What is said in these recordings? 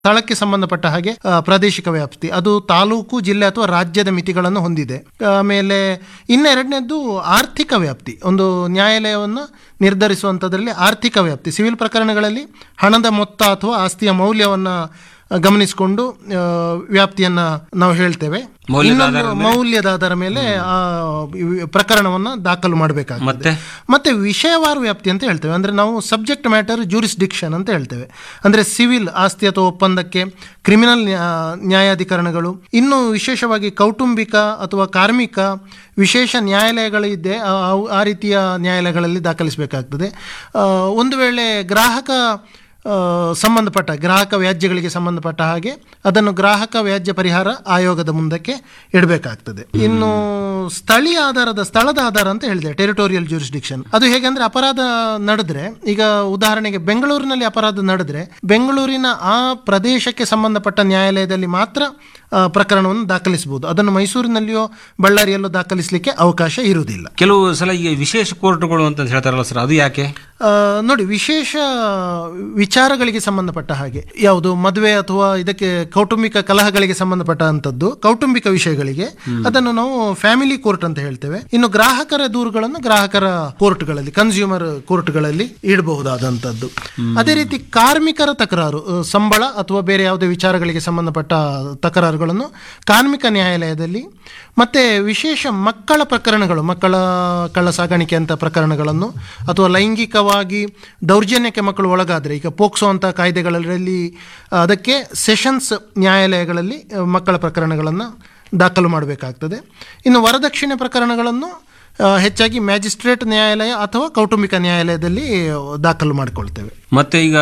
ಸ್ಥಳಕ್ಕೆ ಸಂಬಂಧಪಟ್ಟ ಹಾಗೆ ಆ, ಪ್ರಾದೇಶಿಕ ವ್ಯಾಪ್ತಿ ಅದು ತಾಲೂಕು ಜಿಲ್ಲೆ ಅಥವಾ ರಾಜ್ಯದ ಮಿತಿಗಳನ್ನು ಹೊಂದಿದೆ ಆಮೇಲೆ ಇನ್ನೆರಡನೇದ್ದು ಆರ್ಥಿಕ ವ್ಯಾಪ್ತಿ ಒಂದು ನ್ಯಾಯಾಲಯವನ್ನು ನಿರ್ಧರಿಸುವಂಥದ್ರಲ್ಲಿ ಆರ್ಥಿಕ ವ್ಯಾಪ್ತಿ ಸಿವಿಲ್ ಪ್ರಕರಣಗಳಲ್ಲಿ ಹಣದ ಮೊತ್ತ ಅಥವಾ ಆಸ್ತಿಯ ಮೌಲ್ಯವನ್ನು ಗಮನಿಸಿಕೊಂಡು ಆ, ವ್ಯಾಪ್ತಿಯನ್ನ ನಾವು ಹೇಳ್ತೇವೆ ಮೌಲ್ಯದ ಇನ್ನೊಂದು ಆಧಾರದ ಮೇಲೆ? ಮೌಲ್ಯದ ಆಧಾರ ಮೇಲೆ ಆ ಇವ್- ಪ್ರಕರಣವನ್ನು ದಾಖಲು ಮಾಡಬೇಕಾಗ್ತದೆ ಮತ್ತೆ ಮತ್ತೆ ವಿಷಯವಾರು ವ್ಯಾಪ್ತಿ ಅಂತ ಹೇಳ್ತೇವೆ ಅಂದರೆ ನಾವು ಸಬ್ಜೆಕ್ಟ್ ಮ್ಯಾಟರ್ ಜೂರಿಸ್ಡಿಕ್ಷನ್ ಅಂತ ಹೇಳ್ತೇವೆ ಅಂದರೆ ಸಿವಿಲ್ ಆಸ್ತಿ ಅಥವಾ ಒಪ್ಪಂದಕ್ಕೆ ಕ್ರಿಮಿನಲ್ ನ್ಯಾ- ನ್ಯಾಯಾಧಿಕರಣಗಳು ಇನ್ನು ವಿಶೇಷವಾಗಿ ಕೌಟುಂಬಿಕ ಅಥವಾ ಕಾರ್ಮಿಕ ವಿಶೇಷ ನ್ಯಾಯಾಲಯಗಳಿದ್ದೆ ಆ- ಅವು- ಆ ರೀತಿಯ ನ್ಯಾಯಾಲಯಗಳಲ್ಲಿ ದಾಖಲಿಸಬೇಕಾಗ್ತದೆ ಆ, ಒಂದು ವೇಳೆ ಗ್ರಾಹಕ ಆ, ಸಂಬಂಧಪಟ್ಟ ಗ್ರಾಹಕ ವ್ಯಾಜ್ಯಗಳಿಗೆ ಸಂಬಂಧಪಟ್ಟ ಹಾಗೆ ಅದನ್ನು ಗ್ರಾಹಕ ವ್ಯಾಜ್ಯ ಪರಿಹಾರ ಆಯೋಗದ ಮುಂದಕ್ಕೆ ಇಡಬೇಕಾಗ್ತದೆ ಇನ್ನು ಸ್ಥಳೀಯ ಆಧಾರದ ಸ್ಥಳದ ಆಧಾರ ಅಂತ ಹೇಳಿದೆ ಟೆರಿಟೋರಿಯಲ್ ಜೂರಿಸ್ಡಿಕ್ಷನ್ ಅದು ಹೇಗೆ ಅಂದ್ರೆ ಅಪರಾಧ ನಡೆದ್ರೆ ಈಗ ಉದಾಹರಣೆಗೆ ಬೆಂಗಳೂರಿನಲ್ಲಿ ಅಪರಾಧ ನಡೆದ್ರೆ ಬೆಂಗಳೂರಿನ ಆ ಪ್ರದೇಶಕ್ಕೆ ಸಂಬಂಧಪಟ್ಟ ನ್ಯಾಯಾಲಯದಲ್ಲಿ ಮಾತ್ರ ಆ, ಪ್ರಕರಣವನ್ನು ದಾಖಲಿಸಬಹುದು ಅದನ್ನು ಮೈಸೂರಿನಲ್ಲಿಯೋ ಬಳ್ಳಾರಿಯಲ್ಲೋ ದಾಖಲಿಸಲಿಕ್ಕೆ ಅವಕಾಶ ಇರುವುದಿಲ್ಲ ಕೆಲವು ಸಲ ಈ ವಿಶೇಷ ಕೋರ್ಟ್ಗಳು ಅಂತ ಹೇಳ್ತಾರಲ್ಲ ಸರ್ ಅದು ಯಾಕೆ ಆ, ನೋಡಿ ವಿಶೇಷ ವಿಚಾರಗಳಿಗೆ ಸಂಬಂಧಪಟ್ಟ ಹಾಗೆ ಯಾವುದು ಮದುವೆ ಅಥವಾ ಇದಕ್ಕೆ ಕೌಟುಂಬಿಕ ಕಲಹಗಳಿಗೆ ಸಂಬಂಧಪಟ್ಟಂಥದ್ದು ಕೌಟುಂಬಿಕ ವಿಷಯಗಳಿಗೆ ಅದನ್ನು ನಾವು ಫ್ಯಾಮಿಲಿ ಕೋರ್ಟ್ ಅಂತ ಹೇಳ್ತೇವೆ ಇನ್ನು ಗ್ರಾಹಕರ ದೂರುಗಳನ್ನು ಗ್ರಾಹಕರ ಕೋರ್ಟ್ಗಳಲ್ಲಿ ಕನ್ಸ್ಯೂಮರ್ ಕೋರ್ಟ್ಗಳಲ್ಲಿ ಇಡಬಹುದಾದಂಥದ್ದು ಅದೇ ರೀತಿ ಕಾರ್ಮಿಕರ ತಕರಾರು ಆ, ಸಂಬಳ ಅಥವಾ ಬೇರೆ ಯಾವುದೇ ವಿಚಾರಗಳಿಗೆ ಸಂಬಂಧಪಟ್ಟ ತಕರಾರುಗಳನ್ನು ಕಾರ್ಮಿಕ ನ್ಯಾಯಾಲಯದಲ್ಲಿ ಮತ್ತೆ ವಿಶೇಷ ಮಕ್ಕಳ ಪ್ರಕರಣಗಳು ಮಕ್ಕಳ ಕಳ್ಳ ಸಾಗಾಣಿಕೆ ಅಂತ ಪ್ರಕರಣಗಳನ್ನು ಅಥವಾ ಲೈಂಗಿಕವಾಗಿ ದೌರ್ಜನ್ಯಕ್ಕೆ ಮಕ್ಕಳು ಒಳಗಾದರೆ ಈಗ ಪೋಕ್ಸೋ ಅಂತ ಕಾಯ್ದೆಗಳಲ್ಲಿ ಅದಕ್ಕೆ ಸೆಷನ್ಸ್ ನ್ಯಾಯಾಲಯಗಳಲ್ಲಿ ಆ, ಮಕ್ಕಳ ಪ್ರಕರಣಗಳನ್ನು ದಾಖಲು ಮಾಡಬೇಕಾಗ್ತದೆ ಇನ್ನು ವರದಕ್ಷಿಣೆ ಪ್ರಕರಣಗಳನ್ನು ಆ, ಹೆಚ್ಚಾಗಿ ಮ್ಯಾಜಿಸ್ಟ್ರೇಟ್ ನ್ಯಾಯಾಲಯ ಅಥವಾ ಕೌಟುಂಬಿಕ ನ್ಯಾಯಾಲಯದಲ್ಲಿ ದಾಖಲು ಮಾಡಿಕೊಳ್ತೇವೆ ಮತ್ತೆ ಈಗ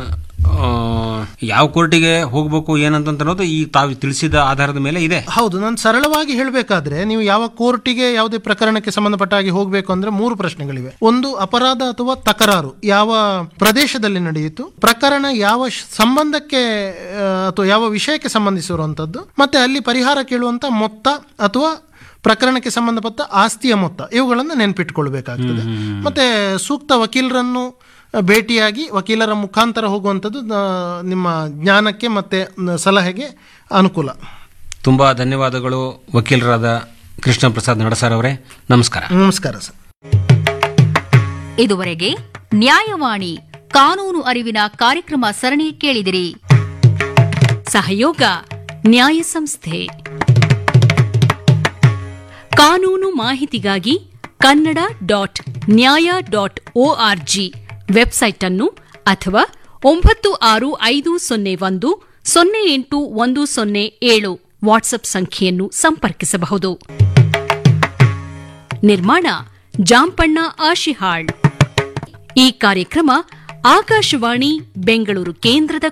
ಆ, ಯಾವ ಕೋರ್ಟಿಗೆ ಹೋಗ್ಬೇಕು ಏನಂತ ಅನ್ನೋದು ಈ ತಾವು ತಿಳಿಸಿದ ಆಧಾರದ ಮೇಲೆ ಇದೆ ಹೌದು ನಾನು ಸರಳವಾಗಿ ಹೇಳಬೇಕಾದ್ರೆ ನೀವು ಯಾವ ಕೋರ್ಟಿಗೆ ಯಾವುದೇ ಪ್ರಕರಣಕ್ಕೆ ಸಂಬಂಧಪಟ್ಟ ಹಾಗೆ ಹೋಗಬೇಕು ಅಂದ್ರೆ ಮೂರು ಪ್ರಶ್ನೆಗಳಿವೆ ಒಂದು ಅಪರಾಧ ಅಥವಾ ತಕರಾರು ಯಾವ ಪ್ರದೇಶದಲ್ಲಿ ನಡೆಯಿತು ಪ್ರಕರಣ ಯಾವ ಶ್- ಸಂಬಂಧಕ್ಕೆ ಆ, ಅಥವಾ ಯಾವ ವಿಷಯಕ್ಕೆ ಸಂಬಂಧಿಸಿರುವಂಥದ್ದು ಮತ್ತೆ ಅಲ್ಲಿ ಪರಿಹಾರ ಕೇಳುವಂತ ಮೊತ್ತ ಅಥವಾ ಪ್ರಕರಣಕ್ಕೆ ಸಂಬಂಧಪಟ್ಟ ಆಸ್ತಿಯ ಮೊತ್ತ ಇವುಗಳನ್ನು ನೆನಪಿಟ್ಕೊಳ್ಬೇಕಾಗ್ತದೆ ಮತ್ತೆ ಸೂಕ್ತ ವಕೀಲರನ್ನು ಭೇಟಿಯಾಗಿ ವಕೀಲರ ಮುಖಾಂತರ ಹೋಗುವಂಥದ್ದು ಆ, ನಿಮ್ಮ ಜ್ಞಾನಕ್ಕೆ ಮತ್ತೆ ನ- ಸಲಹೆಗೆ ಅನುಕೂಲ ತುಂಬಾ ಧನ್ಯವಾದಗಳು ವಕೀಲರಾದ ಕೃಷ್ಣ ಪ್ರಸಾದ್ ನಡಸಾರ್ ಅವರೇ ನಮಸ್ಕಾರ ನಮಸ್ಕಾರ ಸರ್ ಇದುವರೆಗೆ ನ್ಯಾಯವಾಣಿ ಕಾನೂನು ಅರಿವಿನ ಕಾರ್ಯಕ್ರಮ ಸರಣಿ ಕೇಳಿದಿರಿ ಸಹಯೋಗ ನ್ಯಾಯ ಸಂಸ್ಥೆ ಕಾನೂನು ಮಾಹಿತಿಗಾಗಿ Kannada dot Nyaya dot O R G website ಅನ್ನು ಅಥವಾ ಒಂಬತ್ತು ಆರು ಐದು ಸೊನ್ನೆ ಒಂದು ಸೊನ್ನೆ ಎಂಟು ಒಂದು ಸೊನ್ನೆ ಏಳು ವಾಟ್ಸ್ಆಪ್ ಸಂಖ್ಯೆಯನ್ನು ಸಂಪರ್ಕಿಸಬಹುದು ನಿರ್ಮಾಣ ಜಾಂಪಣ್ಣ ಆಶಿಹಾಳ್ ಈ ಕಾರ್ಯಕ್ರಮ ಆಕಾಶವಾಣಿ ಬೆಂಗಳೂರು ಕೇಂದ್ರದ